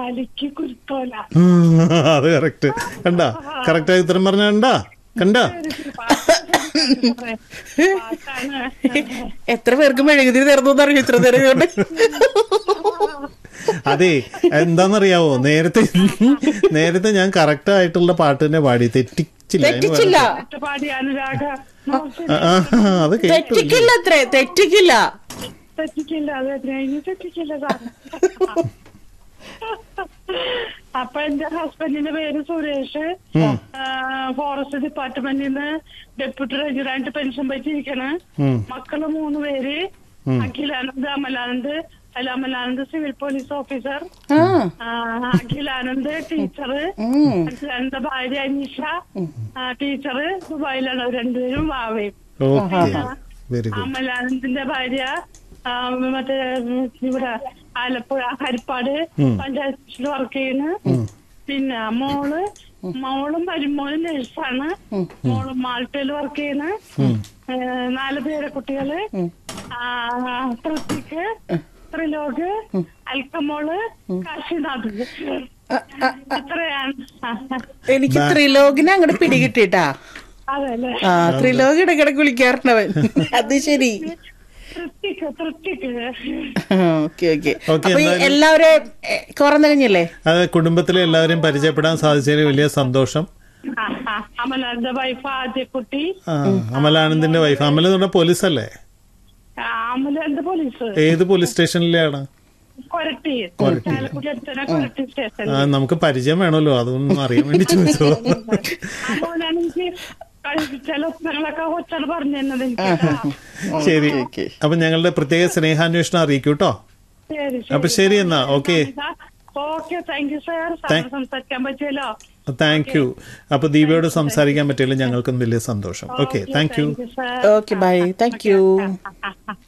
കാലിക്ക് കുരുത്തോല ഉം, അത് കറക്റ്റ് കണ്ടാ കറക്റ്റായി ഉത്തരം പറഞ്ഞ കണ്ടാ കണ്ടാ പാട്ടാണ് എത്ര പേർക്ക് മെഴുകുതിരി നേർന്നു അറിയോ ഇത്ര നേരം കൊണ്ട് അതെ എന്താന്നറിയാവോ നേരത്തെ നേരത്തെ ഞാൻ കറക്റ്റ് ആയിട്ടുള്ള പാട്ട് തന്നെ പാടി തെറ്റിച്ചില്ല എന്ന് തെറ്റിച്ചില്ല പാട്ട് പാടി അനുരാഗ ആ, ആ, അത് കേട്ടു തെറ്റിക്കില്ല അത്രേ തെറ്റിക്കില്ല തെറ്റിച്ചില്ല അത് ഇനി തെറ്റിച്ചില്ല സാർ അപ്പൊ എന്റെ ഹസ്ബൻഡിന്റെ പേര് സുരേഷ് ഉം. ഫോറസ്റ്റ് ഡിപ്പാർട്ട്മെന്റിൽ നിന്ന് ഡെപ്യൂട്ടി റേഞ്ചറായിട്ട് പെൻഷൻ പറ്റിയിരിക്കണ് ഉം. മക്കള് മൂന്ന് പേര് അഖിലാനന്ദ് അമലാനന്ദ് അല്ല അമലാനന്ദ് സിവിൽ പോലീസ് ഓഫീസർ ആ ആ, അഖിലാനന്ദ് ടീച്ചർ ഉം. അഖിലാനന്ദ ഭാര്യ അനീഷ ടീച്ചർ ദുബായിലാണ് അവർ രണ്ടുപേരും വാവയും ഓക്കെ വെരി ഗുഡ് അമലാനന്ദിന്റെ ഭാര്യ ആ, മറ്റേ ഉം, ഇവിടെ ആലപ്പുഴ ഹരിപ്പാട് പഞ്ചായത്തിൽ വർക്ക് ചെയ്യുന്നു പിന്നെ മോള് മോളും മരുമോളും നഴ്സാണ് മോള് മാൾട്ടയിൽ വർക്ക് ചെയ്യുന്നു ഏ, നാല് പേരെ കുട്ടികള് ആ, പൃഥ്വിക്ക് ത്രിലോക് അൽക്കമോള് കാശിനാഥ് ഇത്രയാണ് ആ, ആ. എനിക്ക് ത്രിലോകിനെ അങ്ങോട്ട് പിടികിട്ടിട്ടാ അതല്ലേ ആ ത്രിലോക് ഇടക്കിടക്ക് വിളിക്കാറുണ്ടവൻ അത് ശരി തൃപ്തിക്ക് തൃപ്തിക്ക് ഓക്കെ ഓക്കെ Okay, അപ്പൊ ഈ എന്തായാലും- എല്ലാവരും കുറഞ്ഞു കഴിഞ്ഞല്ലേ അത് കുടുംബത്തിലെ എല്ലാവരെയും പരിചയപ്പെടാൻ സാധിച്ചതിൽ വലിയ സന്തോഷം ആ, ആ. അമലാന്റെ വൈഫ് ആദ്യക്കുട്ടി ആ, അമലാനന്ദിന്റെ വൈഫ് അമല എന്ന് പറഞ്ഞ പോലീസ് അല്ലേ ആ, അമലാന്റെ പോലീസ് ഏത് പോലീസ് സ്റ്റേഷനിലാണ് കൊരട്ടി ചാലക്കുടി അടുത്തന്നെ കൊരട്ടി സ്റ്റേഷൻ ആ, നമുക്ക് പരിചയം വേണമല്ലോ അതൊന്നും അറിയാൻ വേണ്ടി ചോദിച്ചോ അപ്പോഴാണ് എനിക്ക് കഴി- ചില ഉത്തരങ്ങളൊക്കെ കൊച്ചാണ് പറഞ്ഞു തന്നത് എനിക്ക് ശരി അപ്പൊ ഞങ്ങളുടെ പ്രത്യേക സ്നേഹാന്വേഷണം അറിയിക്കൂ കേട്ടോ ശരി അപ്പൊ ശരി എന്നാ okay okay thank you sir സാറിന് സംസാരിക്കാൻ പറ്റിയല്ലോ താങ്ക് യു അപ്പൊ ദീപയോട് സംസാരിക്കാൻ പറ്റിയല്ലോ ഞങ്ങൾക്കും വലിയ സന്തോഷം okay thank you thank you sir okay bye thank you ആ, ആ, ആ.